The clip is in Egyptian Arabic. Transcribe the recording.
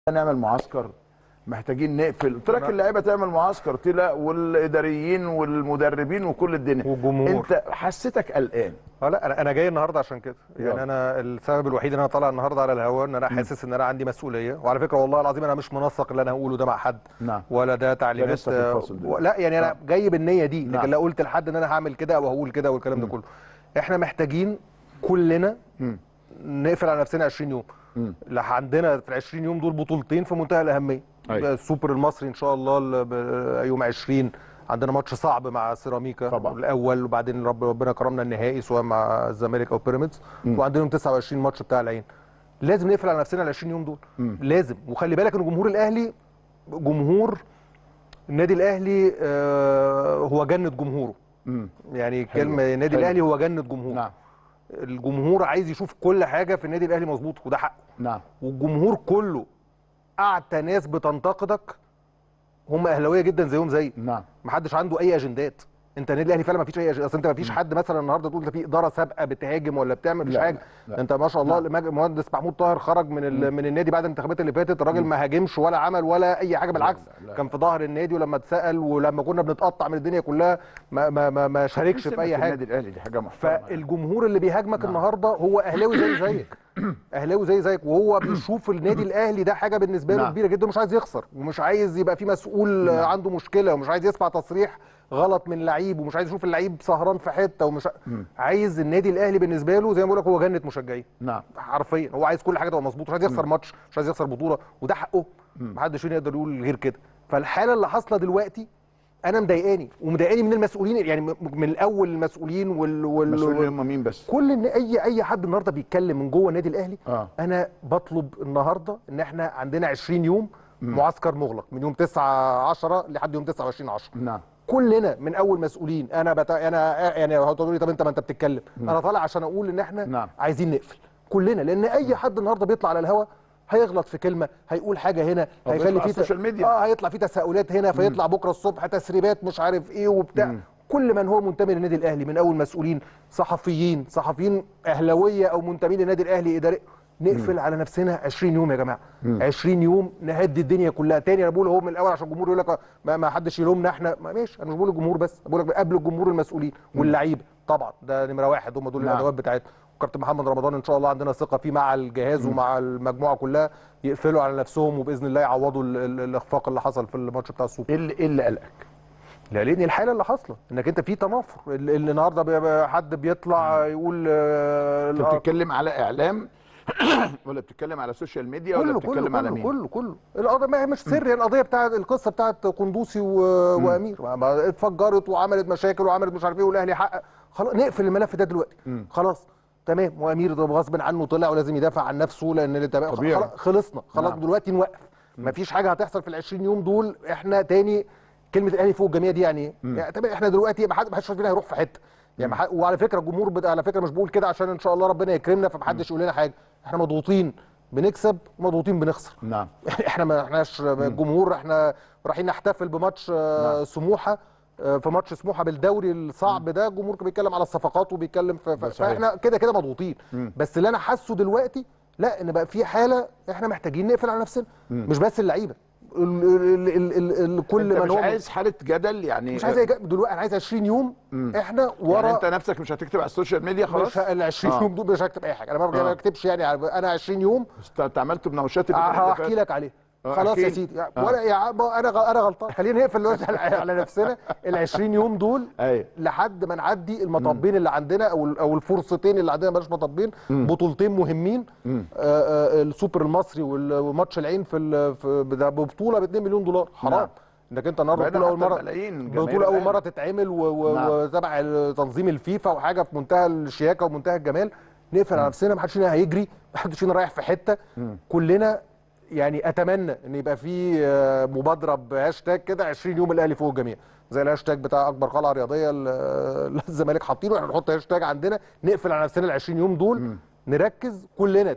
نعمل معسكر محتاجين نقفل قلت لك اللعيبه تعمل معسكر قلت لا والاداريين والمدربين وكل الدنيا والجمهور. انت حسيتك قلقان اه لا انا انا جاي النهارده عشان كده يلا. يعني انا السبب الوحيد ان انا طالع النهارده على الهواء ان انا حاسس ان انا عندي مسؤوليه وعلى فكره والله العظيم انا مش منسق اللي انا هقوله ده مع حد نعم. ولا ده تعليمات لسه في الفاصل ده. و- لا يعني انا جاي بالنيه دي نعم. لكن لا قلت لحد ان انا هعمل كده او هقول كده والكلام ده كله احنا محتاجين كلنا نقفل على نفسنا 20 يوم لا عندنا في ال 20 يوم دول بطولتين في منتهى الاهميه أيوة. السوبر المصري ان شاء الله ال- ب- يوم 20 عندنا ماتش صعب مع سيراميكا طبعا. الاول وبعدين رب ربنا كرمنا النهائي سواء مع الزمالك او بيراميدز وعندنا يوم 29 ماتش بتاع العين لازم نقفل على نفسنا ال 20 يوم دول لازم وخلي بالك ان جمهور الاهلي جمهور النادي الاهلي آه، هو جنه جمهوره يعني كلمه النادي حلو. الاهلي هو جنه جمهور نعم الجمهور عايز يشوف كل حاجه في النادي الاهلي مظبوط وده حقه نعم والجمهور كله اعتى ناس بتنتقدك هم اهلاويه جدا زيهم زي نعم محدش عنده اي اجندات انت النادي الاهلي فعلا ما فيش اي أجندات. اصل انت ما فيش حد مثلا النهارده تقول ده في اداره سابقه بتهاجم ولا بتعمل مفيش لا، حاجه لا، لا. انت ما شاء الله المج- المهندس محمود طاهر خرج من ال... من النادي بعد الانتخابات اللي فاتت الراجل ما هاجمش ولا عمل ولا اي حاجه بالعكس لا، لا. كان في ظهر النادي ولما اتسال ولما كنا بنتقطع من الدنيا كلها ما ما ما, ما شاركش في اي حاجه النادي الاهلي دي حاجه محترمه فالجمهور اللي بيهاجمك النهارده هو اهلاوي زي زيك اهلاوي زي زيك وهو بيشوف النادي الاهلي ده حاجه بالنسبه له نعم. كبيره جدا ومش عايز يخسر ومش عايز يبقى في مسؤول آه، عنده مشكله ومش عايز يسمع تصريح غلط من لعيب ومش عايز يشوف اللعيب سهران في حته ومش ع- عايز النادي الاهلي بالنسبه له زي ما بقول لك هو جنه مشجعين نعم حرفيا هو عايز كل حاجه تبقى مظبوطه مش عايز يخسر ماتش مش عايز يخسر بطوله وده حقه محدش فينا يقدر يقول غير كده فالحاله اللي حاصله دلوقتي انا مضايقاني ومضايقاني من المسؤولين يعني م- من الاول المسؤولين وال, وال... مسؤولين هم مين بس كل ان اي اي حد النهارده بيتكلم من جوه النادي الاهلي آه. انا بطلب النهارده ان احنا عندنا 20 يوم معسكر مغلق من يوم 9 10 لحد يوم 29 10 نعم كلنا من اول مسؤولين انا بتا... انا يعني هتقولوا لي طب انت ما انت بتتكلم انا طالع عشان اقول ان احنا نعم. عايزين نقفل كلنا لان اي حد النهارده بيطلع على الهوا هيغلط في كلمه هيقول حاجه هنا أو هيخلي بيطلع على في السوشيال ميديا. اه هيطلع في تساؤلات هنا فيطلع بكره الصبح تسريبات مش عارف ايه وبتاع كل من هو منتمي للنادي الاهلي من اول مسؤولين صحفيين صحفيين اهلاويه او منتمين للنادي الاهلي اداري نقفل على نفسنا 20 يوم يا جماعه 20 يوم نهدي الدنيا كلها تاني انا بقول هو من الاول عشان الجمهور يقول لك ما, ما حدش يلومنا احنا ما ماشي انا مش بقول الجمهور بس بقول لك قبل الجمهور المسؤولين واللعيبه طبعا ده نمره واحد هم دول نعم. الادوات بتاعتهم وكابتن محمد رمضان ان شاء الله عندنا ثقه فيه مع الجهاز ومع المجموعه كلها يقفلوا على نفسهم وباذن الله يعوضوا ال- ال- الاخفاق اللي حصل في الماتش بتاع السوبر ايه اللي ايه اللي قلقك لا لان الحاله اللي حاصله انك انت في تنافر ال- اللي النهارده بي- حد بيطلع يقول آه، انت الأرض- بتتكلم على اعلام ولا بتتكلم على سوشيال ميديا ولا كله بتتكلم كله على كله مين كله كله القضيه ما هي مش سر يعني القضيه بتاعت القصه بتاعت قندوسي و... وامير ما- ما اتفجرت وعملت مشاكل وعملت مش عارف ايه والاهلي حقق خلاص نقفل الملف ده دلوقتي خلاص تمام وامير ده غصب عنه طلع ولازم يدافع عن نفسه لان اللي تمام طبيعي. خلاص خلصنا خلاص نعم. دلوقتي نوقف مفيش حاجه هتحصل في ال 20 يوم دول احنا تاني كلمه الاهلي فوق الجميع دي يعني ايه؟ يعني تمام احنا دلوقتي ما حد- ما حدش فينا هيروح في حته يعني ما حد- وعلى فكره الجمهور بت- على فكره مش بقول كده عشان ان شاء الله ربنا يكرمنا فمحدش يقول لنا حاجه احنا مضغوطين بنكسب ومضغوطين بنخسر نعم احنا ما احناش جمهور احنا رايحين نحتفل بماتش آه، سموحه آه، في ماتش سموحه بالدوري الصعب ده الجمهور كان بيتكلم على الصفقات وبيتكلم في ده ف- صحيح. فاحنا كده كده مضغوطين بس اللي انا حاسه دلوقتي لا ان بقى في حاله احنا محتاجين نقفل على نفسنا مش بس اللعيبه ال- ال- ال- ال- ال- كل انت من مش هو عايز حاله جدل يعني مش عايز أي جا- دلوقتي انا عايز 20 يوم احنا ورا يعني انت نفسك مش هتكتب على السوشيال ميديا خلاص مش ه- ال 20 آه. يوم دول مش هكتب اي حاجه انا ما آه. بكتبش يعني انا 20 يوم است- انت عملت بمناوشات اللي اللي هحكي فاتت. لك عليه آه، خلاص يا أكيد. سيدي يعني آه. ولا يا عم انا غ- انا غلطان خلينا نقفل دلوقتي على- على نفسنا ال 20 يوم دول ايوه لحد ما نعدي المطبين اللي عندنا او ال- او الفرصتين اللي عندنا بلاش مطبين بطولتين مهمين آه آه السوبر المصري وال- وماتش العين في ال- في ده ببطوله ب 2 مليون دولار حرام نعم. انك انت النهارده بعيداً بطوله اول حتى مره الملايين، جماهير بطوله اول الأهلي. مره تتعمل و- و- نعم. وتبع تنظيم الفيفا وحاجه في منتهى الشياكه ومنتهى الجمال نقفل على نفسنا ما حدش فينا هيجري ما حدش فينا رايح في حته كلنا يعني اتمنى ان يبقى في آه، مبادره بهاشتاج كده 20 يوم الاهلي فوق الجميع زي الهاشتاج بتاع اكبر قلعه رياضيه ال- الزمالك حاطينه احنا نحط هاشتاج عندنا نقفل على نفسنا ال 20 يوم دول نركز كلنا